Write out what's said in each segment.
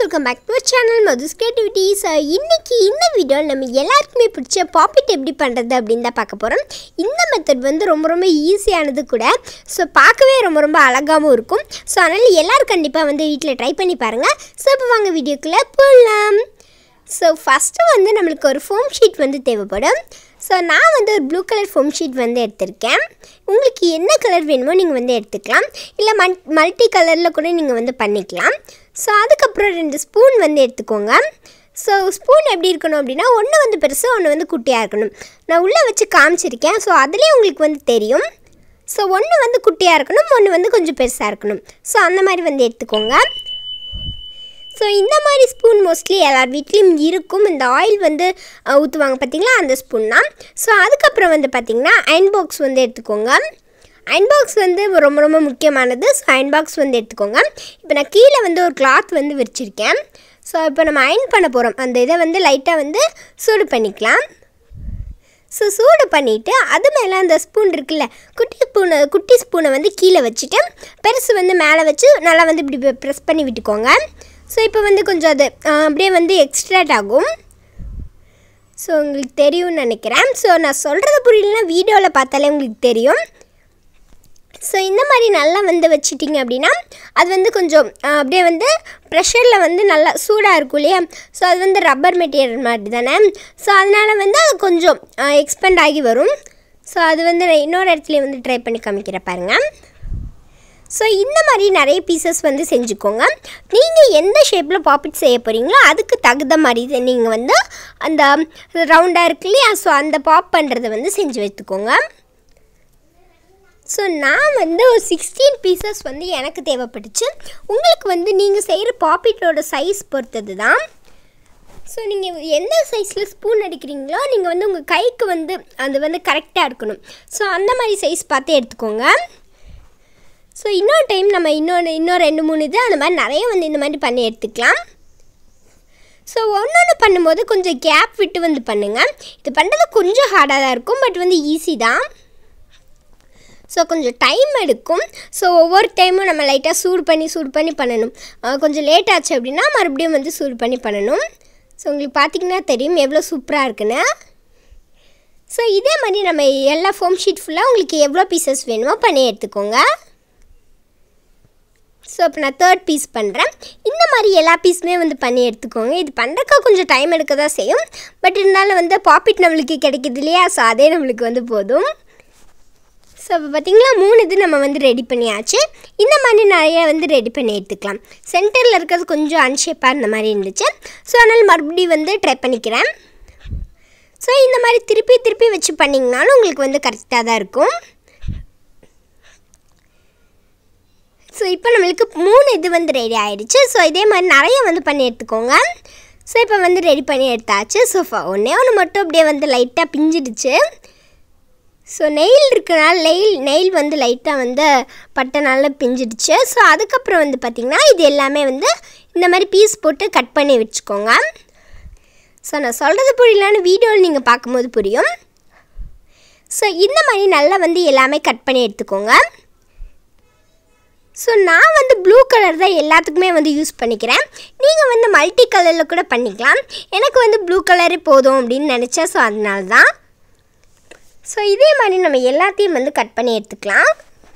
welcome back to channel Madhu's creativities இன்னைக்கு இந்த வீடியோவில் நம்ம எல்லாருக்குமே பிடிச்ச பாப்பிட் எப்படி பண்ணுறது அப்படின்னு தான் பார்க்க போகிறோம் இந்த மெத்தட் வந்து ரொம்ப ரொம்ப ஈஸியானது கூட ஸோ பார்க்கவே ரொம்ப ரொம்ப அழகாகவும் இருக்கும் ஸோ அதனால் எல்லோரும் கண்டிப்பாக வந்து வீட்டில் ட்ரை பண்ணி பாருங்கள் ஸோ இப்போ வாங்க வீடியோக்குள்ளே போகலாம் ஸோ ஃபஸ்ட்டு வந்து நம்மளுக்கு ஒரு ஃபோம் ஷீட் வந்து தேவைப்படும் ஸோ நான் வந்து ஒரு ப்ளூ கலர் ஃபோம் ஷீட் வந்து எடுத்திருக்கேன் உங்களுக்கு என்ன கலர் வேணுமோ நீங்கள் வந்து எடுத்துக்கலாம் இல்லை மல் மல்டி கலரில் கூட நீங்கள் வந்து பண்ணிக்கலாம் ஸோ அதுக்கப்புறம் ரெண்டு ஸ்பூன் வந்து எடுத்துக்கோங்க ஸோ ஸ்பூன் எப்படி இருக்கணும் அப்படின்னா ஒன்று வந்து பெருசு ஒன்று வந்து குட்டியாக இருக்கணும் நான் உள்ளே வச்சு காமிச்சிருக்கேன் ஸோ அதுலேயே உங்களுக்கு வந்து தெரியும் ஸோ ஒன்று வந்து குட்டியாக இருக்கணும் ஒன்று வந்து கொஞ்சம் பெருசாக இருக்கணும் ஸோ அந்த மாதிரி வந்து எடுத்துக்கோங்க ஸோ இந்த மாதிரி ஸ்பூன் மோஸ்ட்லி எல்லார் வீட்லேயும் இருக்கும் இந்த ஆயில் வந்து அஹ், ஊற்றுவாங்க பார்த்தீங்களா அந்த ஸ்பூன் தான் ஸோ அதுக்கப்புறம் வந்து பார்த்திங்கன்னா அயன் பாக்ஸ் வந்து எடுத்துக்கோங்க அயன் பாக்ஸ் வந்து ரொம்ப ரொம்ப முக்கியமானது ஸோ அயன் பாக்ஸ் வந்து எடுத்துக்கோங்க இப்போ நான் கீழே வந்து ஒரு கிளாத் வந்து விரிச்சிருக்கேன் ஸோ இப்போ நம்ம அயன் பண்ண போகிறோம் அந்த இதை வந்து லைட்டாக வந்து சூடு பண்ணிக்கலாம் ஸோ சூடு பண்ணிவிட்டு அது மேலே அந்த ஸ்பூன் இருக்குல்ல குட்டி ஸ்பூனை குட்டி ஸ்பூனை வந்து கீழே வச்சுட்டு பெருசு வந்து மேலே வச்சு நல்லா வந்து இப்படி ப்ரெஸ் பண்ணி விட்டுக்கோங்க ஸோ இப்போ வந்து கொஞ்சம் அது ஆ, அப்படியே வந்து எக்ஸ்ட்ராட் ஆகும் ஸோ உங்களுக்கு தெரியும்னு நினைக்கிறேன் ஸோ நான் சொல்கிறது புரியலனா வீடியோவில் பார்த்தாலே உங்களுக்கு தெரியும் ஸோ இந்த மாதிரி நல்லா வந்து வச்சிட்டிங்க அப்படின்னா அது வந்து கொஞ்சம் ஆ, அப்படியே வந்து ப்ரெஷரில் வந்து நல்லா சூடாக இருக்கும் இல்லையா ஸோ அது வந்து ரப்பர் மெட்டீரியல் மாதிரி தானே ஸோ அதனால் வந்து அது கொஞ்சம் எக்ஸ்பெண்ட் ஆகி வரும் ஸோ அது வந்து நான் இன்னொரு இடத்துல வந்து ட்ரை பண்ணி காமிக்கிற பாருங்கள் ஸோ இந்த மாதிரி நிறைய பீசஸ் வந்து செஞ்சுக்கோங்க நீங்கள் எந்த ஷேப்பில் பாப்பிட் செய்ய போகிறீங்களோ அதுக்கு தகுந்த மாதிரி நீங்கள் வந்து அந்த ரவுண்டாக இருக்கு இல்லையா ஸோ அந்த பாப் பண்ணுறதை வந்து செஞ்சு வைத்துக்கோங்க ஸோ நான் வந்து ஒரு சிக்ஸ்டீன் பீசஸ் வந்து எனக்கு தேவைப்பட்டுச்சு உங்களுக்கு வந்து நீங்கள் செய்கிற பாப்பிட்டோட சைஸ் பொறுத்தது தான் ஸோ நீங்கள் எந்த சைஸில் ஸ்பூன் அடிக்கிறீங்களோ நீங்கள் வந்து உங்கள் கைக்கு வந்து அது வந்து கரெக்டாக இருக்கணும் ஸோ அந்த மாதிரி சைஸ் பார்த்து எடுத்துக்கோங்க ஸோ இன்னொரு டைம் நம்ம இன்னொன்று இன்னும் ரெண்டு மூணு இது அந்த மாதிரி நிறைய வந்து இந்த மாதிரி பண்ணி எடுத்துக்கலாம் ஸோ ஒன்று ஒன்று பண்ணும்போது கொஞ்சம் கேப் விட்டு வந்து பண்ணுங்கள் இது பண்ணுறது கொஞ்சம் ஹார்டாக தான் இருக்கும் பட் வந்து ஈஸி தான் ஸோ கொஞ்சம் டைம் எடுக்கும் ஸோ ஒவ்வொரு டைமும் நம்ம லைட்டாக சூடு பண்ணி சூடு பண்ணி பண்ணணும் அஹ் கொஞ்சம் லேட் ஆச்சு அப்படின்னா மறுபடியும் வந்து சூடு பண்ணி பண்ணணும் ஸோ உங்களுக்கு பார்த்தீங்கன்னா தெரியும் எவ்வளோ சூப்பராக இருக்குன்னு ஸோ இதே மாதிரி நம்ம எல்லா ஃபோம் ஷீட் ஃபுல்லாக உங்களுக்கு எவ்வளோ பீசஸ் வேணுமோ பண்ணி எடுத்துக்கோங்க ஸோ இப்போ நான் தேர்ட் பீஸ் பண்ணுறேன் இந்த மாதிரி எல்லா பீஸுமே வந்து பண்ணி எடுத்துக்கோங்க இது பண்ணுறக்கா கொஞ்சம் டைம் எடுக்க தான் செய்யும் பட் இருந்தாலும் வந்து பாப்பிட் நம்மளுக்கு கிடைக்குது இல்லையா ஸோ அதே நம்மளுக்கு வந்து போதும் ஸோ இப்போ பார்த்தீங்களா மூணு இது நம்ம வந்து ரெடி பண்ணியாச்சு இந்த மாதிரி நிறைய வந்து ரெடி பண்ணி எடுத்துக்கலாம் சென்டரில் இருக்கிறது கொஞ்சம் அன்ஷேப்பாக இருந்த மாதிரி இருந்துச்சு ஸோ அதனால் மறுபடியும் வந்து ட்ரை பண்ணிக்கிறேன் ஸோ இந்த மாதிரி திருப்பி திருப்பி வச்சு பண்ணிங்கனாலும் உங்களுக்கு வந்து கரெக்டாக தான் இருக்கும் ஸோ இப்போ நம்மளுக்கு மூணு இது வந்து ரெடி ஆயிடுச்சு ஸோ இதே மாதிரி நிறைய வந்து பண்ணி எடுத்துக்கோங்க ஸோ இப்போ வந்து ரெடி பண்ணி எடுத்தாச்சு ஸோ ஒன்றே ஒன்று மட்டும் அப்படியே வந்து லைட்டாக பிஞ்சிடுச்சு ஸோ நெயில் இருக்கனால நெயில் நெயில் வந்து லைட்டாக வந்து பட்டனால பிஞ்சிடுச்சு ஸோ அதுக்கப்புறம் வந்து பார்த்திங்கன்னா இது எல்லாமே வந்து இந்த மாதிரி பீஸ் போட்டு கட் பண்ணி வச்சுக்கோங்க ஸோ நான் சொல்கிறது புரியலான்னு வீடியோவில் நீங்கள் பார்க்கும்போது புரியும் ஸோ இந்த மாதிரி நல்லா வந்து எல்லாமே கட் பண்ணி எடுத்துக்கோங்க ஸோ நான் வந்து ப்ளூ கலர் தான் எல்லாத்துக்குமே வந்து யூஸ் பண்ணிக்கிறேன் நீங்கள் வந்து மல்டி கலரில் கூட பண்ணிக்கலாம் எனக்கு வந்து ப்ளூ கலரே போதும் அப்படின்னு நினச்சேன் ஸோ அதனால தான் ஸோ இதே மாதிரி நம்ம எல்லாத்தையும் வந்து கட் பண்ணி எடுத்துக்கலாம்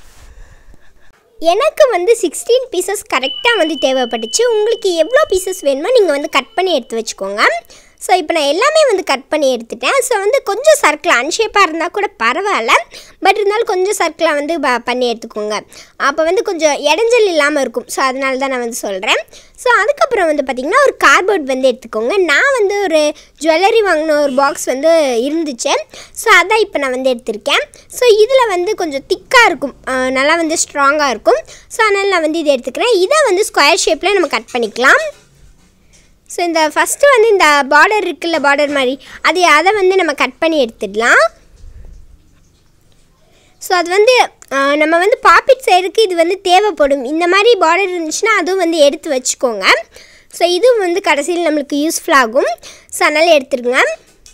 எனக்கு வந்து சிக்ஸ்டீன் பீசஸ் கரெக்டாக வந்து தேவைப்பட்டுச்சு உங்களுக்கு எவ்வளோ பீசஸ் வேணுமோ நீங்கள் வந்து கட் பண்ணி எடுத்து வச்சுக்கோங்க ஸோ இப்போ நான் எல்லாமே வந்து கட் பண்ணி எடுத்துட்டேன் ஸோ வந்து கொஞ்சம் சர்க்கிள் அன்ஷேப்பாக இருந்தால் கூட பரவாயில்ல பட் இருந்தாலும் கொஞ்சம் சர்க்கிளாக வந்து ப- பண்ணி எடுத்துக்கோங்க அப்போ வந்து கொஞ்சம் இடைஞ்சல் இல்லாமல் இருக்கும் ஸோ அதனால தான் நான் வந்து சொல்கிறேன் ஸோ அதுக்கப்புறம் வந்து பார்த்திங்கன்னா ஒரு கார்ட்போர்ட் வந்து எடுத்துக்கோங்க நான் வந்து ஒரு ஜுவல்லரி வாங்கின ஒரு பாக்ஸ் வந்து இருந்துச்சு ஸோ அதான் இப்போ நான் வந்து எடுத்திருக்கேன் ஸோ இதில் வந்து கொஞ்சம் திக்காக இருக்கும் அஹ் நல்லா வந்து ஸ்ட்ராங்காக இருக்கும் ஸோ அதனால் நான் வந்து இதை எடுத்துக்கிறேன் இதை வந்து ஸ்கொயர் ஷேப்பில் நம்ம கட் பண்ணிக்கலாம் ஸோ இந்த ஃபஸ்ட்டு வந்து இந்த பார்டர் இருக்குல்ல பார்டர் மாதிரி அது அதை வந்து நம்ம கட் பண்ணி எடுத்துடலாம் ஸோ அது வந்து ஆஹ், நம்ம வந்து பாப்பிட் செய்கிறதுக்கு இது வந்து தேவைப்படும் இந்த மாதிரி பார்டர் இருந்துச்சுன்னா அதுவும் வந்து எடுத்து வச்சுக்கோங்க ஸோ இதுவும் வந்து கடைசியில் நம்மளுக்கு யூஸ்ஃபுல் ஆகும் ஸோ அதனால் எடுத்துருங்க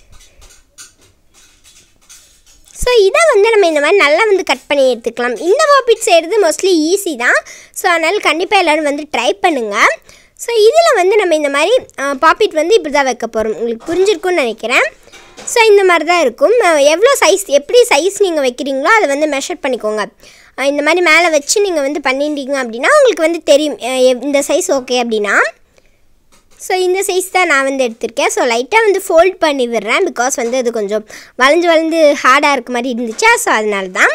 ஸோ இதை வந்து நம்ம இந்த மாதிரி நல்லா வந்து கட் பண்ணி எடுத்துக்கலாம் இந்த பாப்பிட் செய்கிறது மோஸ்ட்லி ஈஸி தான் ஸோ அதனால் கண்டிப்பாக எல்லோரும் வந்து ட்ரை பண்ணுங்கள் ஸோ இதில் வந்து நம்ம இந்த மாதிரி பாப்பிட் வந்து இப்படி தான் வைக்க போகிறோம் உங்களுக்கு புரிஞ்சிருக்கும்னு நினைக்கிறேன் ஸோ இந்த மாதிரி தான் இருக்கும் அஹ் எவ்வளோ சைஸ் எப்படி சைஸ் நீங்கள் வைக்கிறீங்களோ அதை வந்து மெஷர் பண்ணிக்கோங்க அஹ் இந்த மாதிரி மேலே வச்சு நீங்கள் வந்து பண்ணிட்டீங்க அப்படின்னா உங்களுக்கு வந்து தெரியும் அஹ் எவ்- இந்த சைஸ் ஓகே அப்படின்னா ஸோ இந்த சைஸ் தான் நான் வந்து எடுத்திருக்கேன் ஸோ லைட்டாக வந்து ஃபோல்ட் பண்ணி விடுறேன் பிகாஸ் வந்து அது கொஞ்சம் வளைஞ்சு வளைஞ்சு ஹார்டாக இருக்க மாதிரி இருந்துச்சா ஸோ அதனால தான்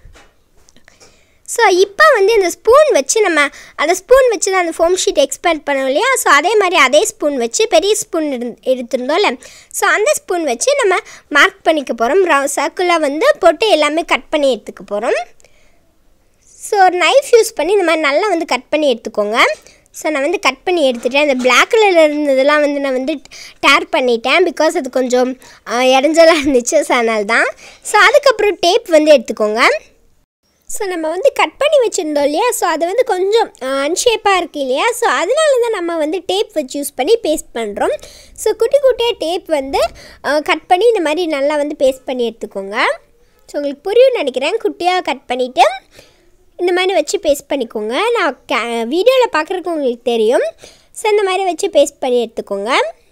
ஸோ இப்போ வந்து இந்த ஸ்பூன் வச்சு நம்ம அந்த ஸ்பூன் வச்சு தான் அந்த ஃபோம் ஷீட் எக்ஸ்பேண்ட் பண்ணோம் இல்லையா ஸோ அதே மாதிரி அதே ஸ்பூன் வச்சு பெரிய ஸ்பூன் எடுத்திருந்தோம்ல ஸோ அந்த ஸ்பூன் வச்சு நம்ம மார்க் பண்ணிக்க போகிறோம் ரவு சர்க்கிளாக வந்து போட்டு எல்லாமே கட் பண்ணி எடுத்துக்க போகிறோம் ஸோ ஒரு நைஃப் யூஸ் பண்ணி இந்த மாதிரி நல்லா வந்து கட் பண்ணி எடுத்துக்கோங்க ஸோ நான் வந்து கட் பண்ணி எடுத்துட்டேன் இந்த பிளாக் கலரில் இருந்ததெல்லாம் வந்து நான் வந்து டேர் பண்ணிட்டேன் பிகாஸ் அது கொஞ்சம் அஹ், இடைஞ்சலா இருந்துச்சு ஸோ அதனால தான் ஸோ அதுக்கப்புறம் டேப் வந்து எடுத்துக்கோங்க ஸோ நம்ம வந்து கட் பண்ணி வச்சுருந்தோம் இல்லையா ஸோ அது வந்து கொஞ்சம் அன்ஷேப்பாக இருக்கு இல்லையா ஸோ அதனால தான் நம்ம வந்து டேப் வச்சு யூஸ் பண்ணி பேஸ்ட் பண்ணுறோம் ஸோ குட்டி குட்டியாக டேப் வந்து கட் பண்ணி இந்த மாதிரி நல்லா வந்து பேஸ்ட் பண்ணி எடுத்துக்கோங்க ஸோ உங்களுக்கு புரியும்னு நினைக்கிறேன் குட்டியாக கட் பண்ணிவிட்டு இந்த மாதிரி வச்சு பேஸ்ட் பண்ணிக்கோங்க நான் கே வீடியோவில் பார்க்குறதுக்கு உங்களுக்கு தெரியும் ஸோ இந்த மாதிரி வச்சு பேஸ்ட் பண்ணி எடுத்துக்கோங்க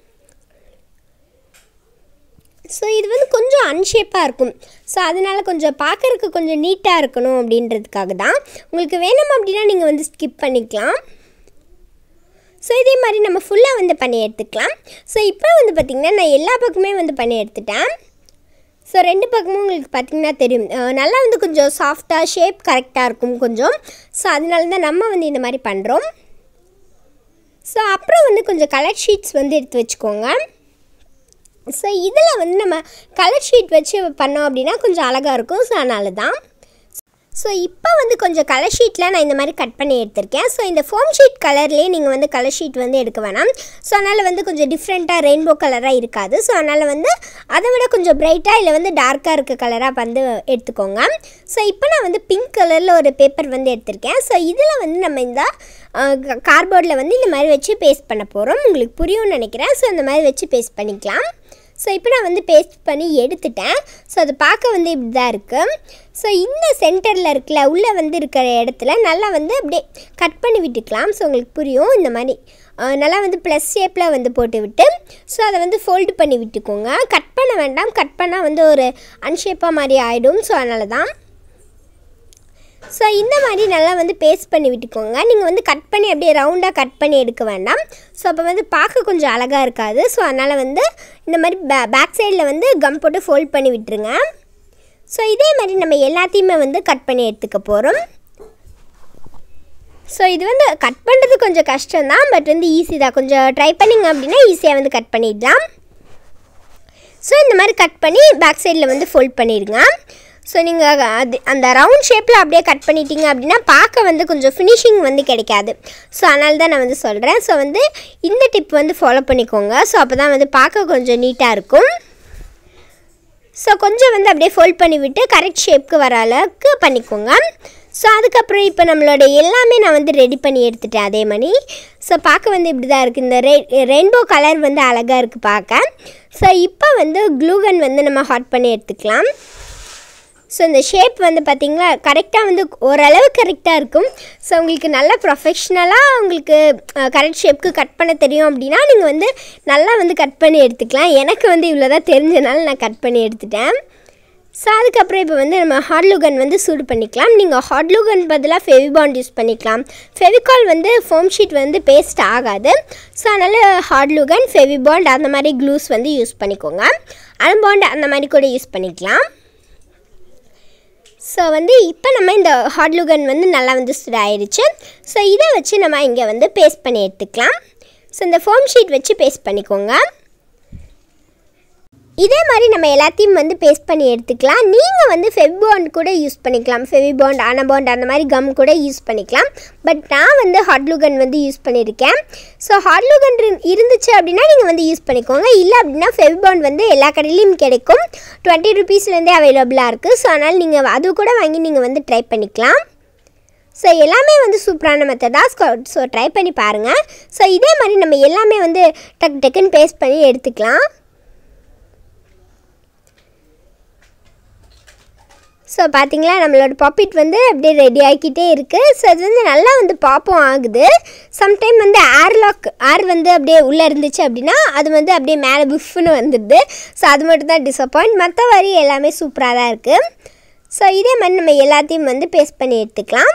ஸோ இது வந்து கொஞ்சம் அன்ஷேப்பாக இருக்கும் ஸோ அதனால் கொஞ்சம் பார்க்கறதுக்கு கொஞ்சம் நீட்டாக இருக்கணும் அப்படின்றதுக்காக தான் உங்களுக்கு வேணும் அப்படின்னா நீங்கள் வந்து ஸ்கிப் பண்ணிக்கலாம் ஸோ இதே மாதிரி நம்ம ஃபுல்லாக வந்து பண்ணி எடுத்துக்கலாம் ஸோ இப்போ வந்து பார்த்திங்கன்னா நான் எல்லா பக்கமே வந்து பண்ணி எடுத்துட்டேன் ஸோ ரெண்டு பக்கமும் உங்களுக்கு பார்த்திங்கன்னா தெரியும் அஹ் நல்லா வந்து கொஞ்சம் சாஃப்டாக ஷேப் கரெக்டாக இருக்கும் கொஞ்சம் ஸோ அதனால தான் நம்ம வந்து இந்த மாதிரி பண்ணுறோம் ஸோ அப்புறம் வந்து கொஞ்சம் கலர் ஷீட்ஸ் வந்து எடுத்து வச்சுக்கோங்க ஸோ இதில் வந்து நம்ம கலர் ஷீட் வச்சு பண்ணோம் அப்படின்னா கொஞ்சம் அழகாக இருக்கும் ஸோ அதனால தான் ஸோ இப்போ வந்து கொஞ்சம் கலர் ஷீட்டில் நான் இந்த மாதிரி கட் பண்ணி எடுத்திருக்கேன் ஸோ இந்த ஃபோம் ஷீட் கலர்லேயே நீங்கள் வந்து கலர் ஷீட் வந்து எடுக்க வேணாம் ஸோ அதனால் வந்து கொஞ்சம் டிஃப்ரெண்ட்டாக ரெயின்போ கலராக இருக்காது ஸோ அதனால் வந்து அதை விட கொஞ்சம் பிரைட்டாக இல்லை வந்து டார்க்காக இருக்க கலராக வந்து எடுத்துக்கோங்க ஸோ இப்போ நான் வந்து பிங்க் கலரில் ஒரு பேப்பர் வந்து எடுத்திருக்கேன் ஸோ இதில் வந்து நம்ம இந்த கார்போர்டில் வந்து இந்த மாதிரி வச்சு பேஸ்ட் பண்ண போகிறோம் உங்களுக்கு புரியும்னு நினைக்கிறேன் ஸோ இந்த மாதிரி வச்சு பேஸ்ட் பண்ணிக்கலாம் ஸோ இப்போ நான் வந்து பேஸ்ட் பண்ணி எடுத்துட்டேன் ஸோ அது பார்க்க வந்து இப்படி தான் இருக்குது ஸோ இந்த சென்டரில் இருக்குல்ல உள்ளே வந்து இருக்கிற இடத்துல நல்லா வந்து அப்படியே கட் பண்ணி விட்டுக்கலாம் ஸோ உங்களுக்கு புரியும் இந்த மாதிரி அஹ், நல்லா வந்து ப்ளஸ் ஷேப்பில் வந்து போட்டு விட்டு ஸோ அதை வந்து ஃபோல்டு பண்ணி விட்டுக்கோங்க கட் பண்ண வேண்டாம் கட் பண்ணால் வந்து ஒரு அன்ஷேப்பாக மாதிரி ஆகிடும் ஸோ அதனால தான் ஸோ இந்த மாதிரி நல்லா வந்து பேஸ்ட் பண்ணி விட்டுக்கோங்க நீங்கள் வந்து கட் பண்ணி அப்படியே ரவுண்டாக கட் பண்ணி எடுக்க வேண்டாம் ஸோ அப்போ வந்து பார்க்க கொஞ்சம் அழகாக இருக்காது ஸோ அதனால் வந்து இந்த மாதிரி பே பேக் சைடில் வந்து கம் போட்டு ஃபோல்ட் பண்ணி விட்டுருங்க ஸோ இதே மாதிரி நம்ம எல்லாத்தையுமே வந்து கட் பண்ணி எடுத்துக்க போகிறோம் ஸோ இது வந்து கட் பண்ணுறது கொஞ்சம் கஷ்டம் தான் பட் வந்து ஈஸி தான் கொஞ்சம் ட்ரை பண்ணிங்க அப்படின்னா ஈஸியாக வந்து கட் பண்ணிடலாம் ஸோ இந்த மாதிரி கட் பண்ணி பேக் சைடில் வந்து ஃபோல்ட் பண்ணிடுங்க ஸோ நீங்கள் அது அந்த ரவுண்ட் ஷேப்பில் அப்படியே கட் பண்ணிட்டீங்க அப்படின்னா பார்க்க வந்து கொஞ்சம் ஃபினிஷிங் வந்து கிடைக்காது ஸோ அதனால தான் நான் வந்து சொல்கிறேன் ஸோ வந்து இந்த டிப் வந்து ஃபாலோ பண்ணிக்கோங்க ஸோ அப்போ தான் வந்து பார்க்க கொஞ்சம் நீட்டாக இருக்கும் ஸோ கொஞ்சம் வந்து அப்படியே ஃபோல்ட் பண்ணி விட்டு கரெக்ட் ஷேப்க்கு வர அளவுக்கு பண்ணிக்கோங்க ஸோ அதுக்கப்புறம் இப்போ நம்மளோட எல்லாமே நான் வந்து ரெடி பண்ணி எடுத்துட்டேன் அதே மாதிரி ஸோ பார்க்க வந்து இப்படி தான் இருக்குது இந்த ரெ ரெயின்போ கலர் வந்து அழகாக இருக்குது பார்க்க ஸோ இப்போ வந்து க்ளூகன் வந்து நம்ம ஹாட் பண்ணி எடுத்துக்கலாம் ஸோ இந்த ஷேப் வந்து பார்த்திங்களா கரெக்டாக வந்து ஓரளவு கரெக்டாக இருக்கும் ஸோ உங்களுக்கு நல்லா ப்ரொஃபஷ்னலாக உங்களுக்கு கரெக்ட் ஷேப்க்கு கட் பண்ண தெரியும் அப்படின்னா நீங்கள் வந்து நல்லா வந்து கட் பண்ணி எடுத்துக்கலாம் எனக்கு வந்து இவ்வளோ தான் தெரிஞ்சனால நான் கட் பண்ணி எடுத்துட்டேன் ஸோ அதுக்கப்புறம் இப்போ வந்து நம்ம ஹாட்லூகன் வந்து சூடு பண்ணிக்கலாம் நீங்கள் ஹாட்லூகன் பதிலாக ஃபெவிபாண்ட் யூஸ் பண்ணிக்கலாம் ஃபெவிகால் வந்து ஃபோம் ஷீட் வந்து பேஸ்ட் ஆகாது ஸோ அதனால் ஹாட்லூகன் ஃபெவிபாண்ட் அந்த மாதிரி க்ளூஸ் வந்து யூஸ் பண்ணிக்கோங்க அல்பாண்ட் அந்த மாதிரி கூட யூஸ் பண்ணிக்கலாம் ஸோ வந்து இப்போ நம்ம இந்த ஹாட்லுகன் வந்து நல்லா வந்து சுடாயிருச்சு ஸோ இதை வச்சு நம்ம இங்கே வந்து பேஸ்ட் பண்ணி எடுத்துக்கலாம் ஸோ இந்த ஃபோம் ஷீட் வச்சு பேஸ்ட் பண்ணிக்கோங்க இதே மாதிரி நம்ம எல்லாத்தையும் வந்து பேஸ்ட் பண்ணி எடுத்துக்கலாம் நீங்கள் வந்து ஃபெவிபாண்ட் கூட யூஸ் பண்ணிக்கலாம் ஃபெவிபாண்ட் அனபாண்ட் அந்த மாதிரி கம் கூட யூஸ் பண்ணிக்கலாம் பட் நான் வந்து ஹாட்லுகன் வந்து யூஸ் பண்ணியிருக்கேன் ஸோ ஹாட்லுகன் இருந்துச்சு அப்படின்னா நீங்கள் வந்து யூஸ் பண்ணிக்கோங்க இல்லை அப்படின்னா ஃபெவிபாண்ட் வந்து எல்லா கடையிலையும் கிடைக்கும் டுவெண்ட்டி ருபீஸ்லேருந்தே அவைலபிளாக இருக்குது ஸோ அதனால் நீங்கள் அது கூட வாங்கி நீங்கள் வந்து ட்ரை பண்ணிக்கலாம் ஸோ எல்லாமே வந்து சூப்பரான மெத்தடாக ஸோ ட்ரை பண்ணி பாருங்கள் ஸோ இதே மாதிரி நம்ம எல்லாமே வந்து டக்கு டக்குன்னு பேஸ்ட் பண்ணி எடுத்துக்கலாம் ஸோ பார்த்தீங்களா நம்மளோட பாப்பிட் வந்து அப்படியே ரெடி ஆகிக்கிட்டே இருக்குது ஸோ அது வந்து நல்லா வந்து பாப்பும் ஆகுது சம்டைம் வந்து ஏர் லாக் ஏர் வந்து அப்படியே உள்ளே இருந்துச்சு அப்படின்னா அது வந்து அப்படியே மேலே புஃப்னு வந்துடுது ஸோ அது மட்டும் தான் டிசப்பாயிண்ட் மற்றவரி எல்லாமே சூப்பராக தான் இருக்குது ஸோ இதே மாதிரி நம்ம எல்லாத்தையும் வந்து பேஸ்ட் பண்ணி எடுத்துக்கலாம்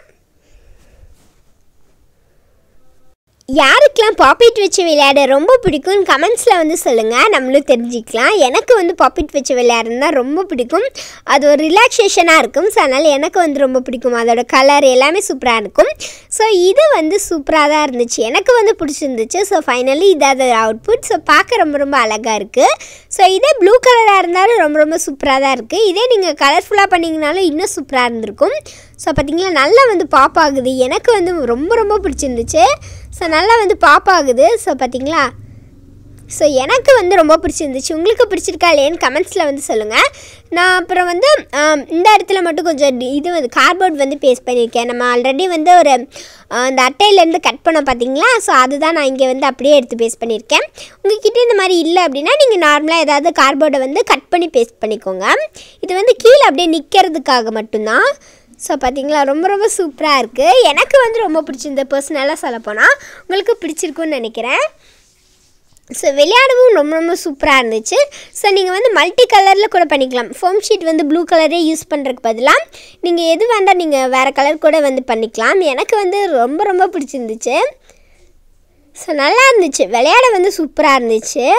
யாருக்கெல்லாம் பாப்பிட் வச்சு விளையாட ரொம்ப பிடிக்கும்னு கமெண்ட்ஸில் வந்து சொல்லுங்கள் நம்மளும் தெரிஞ்சுக்கலாம் எனக்கு வந்து பாப்பிட் வச்சு விளையாடுறதுனா ரொம்ப பிடிக்கும் அது ஒரு ரிலாக்ஸேஷனாக இருக்கும் ஸோ அதனால் எனக்கு வந்து ரொம்ப பிடிக்கும் அதோட கலர் எல்லாமே சூப்பராக இருக்கும் ஸோ இது வந்து சூப்பராக தான் இருந்துச்சு எனக்கு வந்து பிடிச்சிருந்துச்சு ஸோ ஃபைனலி இது அதோட அவுட்புட் ஸோ பார்க்க ரொம்ப ரொம்ப அழகாக இருக்குது ஸோ இதே ப்ளூ கலராக இருந்தாலும் ரொம்ப ரொம்ப சூப்பராக தான் இருக்குது இதே நீங்கள் கலர்ஃபுல்லாக பண்ணிங்கனாலும் இன்னும் சூப்பராக இருந்திருக்கும் ஸோ பார்த்தீங்களா நல்லா வந்து பாப் ஆகுது எனக்கு வந்து ரொம்ப ரொம்ப பிடிச்சிருந்துச்சு ஸோ நல்லா வந்து பாப் ஆகுது ஸோ பார்த்தீங்களா ஸோ எனக்கு வந்து ரொம்ப பிடிச்சிருந்துச்சு உங்களுக்கு பிடிச்சிருக்கா இல்லையான்னு கமெண்ட்ஸில் வந்து சொல்லுங்கள் நான் அப்புறம் வந்து ஆம், இந்த இடத்துல மட்டும் கொஞ்சம் டி- இது வந்து கார்போர்ட் வந்து பேஸ்ட் பண்ணியிருக்கேன் நம்ம ஆல்ரெடி வந்து ஒரு ஆ, இந்த அட்டையிலேருந்து கட் பண்ணோம் பார்த்தீங்களா ஸோ அதுதான் நான் இங்கே வந்து அப்படியே எடுத்து பேஸ்ட் பண்ணியிருக்கேன் உங்ககிட்ட இந்த மாதிரி இல்லை அப்படின்னா நீங்கள் நார்மலாக ஏதாவது கார்போர்டை வந்து கட் பண்ணி பேஸ்ட் பண்ணிக்கோங்க இது வந்து கீழே அப்படியே நிற்கிறதுக்காக மட்டும்தான் ஸோ பார்த்தீங்களா ரொம்ப ரொம்ப சூப்பராக இருக்குது எனக்கு வந்து ரொம்ப பிடிச்சிருந்த பர்சனலாக சொல்லப்போனால் உங்களுக்கு பிடிச்சிருக்குன்னு நினைக்கிறேன் ஸோ விளையாடவும் ரொம்ப ரொம்ப சூப்பராக இருந்துச்சு ஸோ நீங்கள் வந்து மல்டி கலரில் கூட பண்ணிக்கலாம் ஃபோம் ஷீட் வந்து ப்ளூ கலரே யூஸ் பண்ணுறதுக்கு பதிலாக நீங்கள் எது வேண்டாம் நீங்கள் வேறு கலர் கூட வந்து பண்ணிக்கலாம் எனக்கு வந்து ரொம்ப ரொம்ப பிடிச்சிருந்துச்சு ஸோ நல்லா இருந்துச்சு விளையாட வந்து சூப்பராக இருந்துச்சு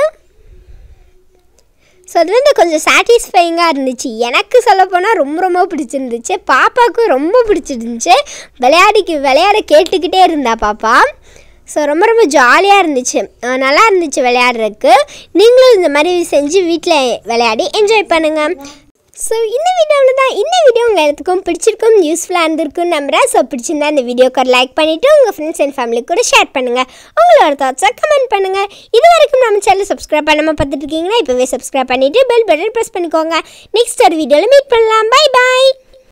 ஸோ அது வந்து கொஞ்சம் சாட்டிஸ்ஃபைங்காக இருந்துச்சு எனக்கு சொல்லப்போனால் ரொம்ப ரொம்ப பிடிச்சிருந்துச்சு பாப்பாவுக்கும் ரொம்ப பிடிச்சிருந்துச்சு விளையாடிக்கு விளையாட கேட்டுக்கிட்டே இருந்தா பாப்பா ஸோ ரொம்ப ரொம்ப ஜாலியாக இருந்துச்சு அஹ் நல்லா இருந்துச்சு விளையாடுறதுக்கு நீங்களும் இந்த மாதிரி செஞ்சு வீட்டில் விளையாடி என்ஜாய் பண்ணுங்கள் ஸோ இந்த வீடியோவில் தான் இந்த வீடியோ உங்கள் எல்லாத்துக்கும் பிடிச்சிருக்கும் யூஸ்ஃபுல்லாக இருந்திருக்கும்னு நம்புறேன் ஸோ பிடிச்சிருந்தா இந்த வீடியோக்கு ஒரு லைக் பண்ணிவிட்டு உங்கள் ஃப்ரெண்ட்ஸ் அண்ட் ஃபேமிலி கூட ஷேர் பண்ணுங்கள் உங்களோட தாட்ஸை கமெண்ட் பண்ணுங்கள் இது வரைக்கும் நம்ம சேனல் சப்ஸ்கிரைப் பண்ணாமல் பார்த்துட்டு இருக்கீங்கன்னா இப்போவே சப்ஸ்கிரைப் பண்ணிவிட்டு பெல் பட்டன் ப்ரெஸ் பண்ணிக்கோங்க நெக்ஸ்ட் ஒரு வீடியோவில் மீட் பண்ணலாம் பை பாய்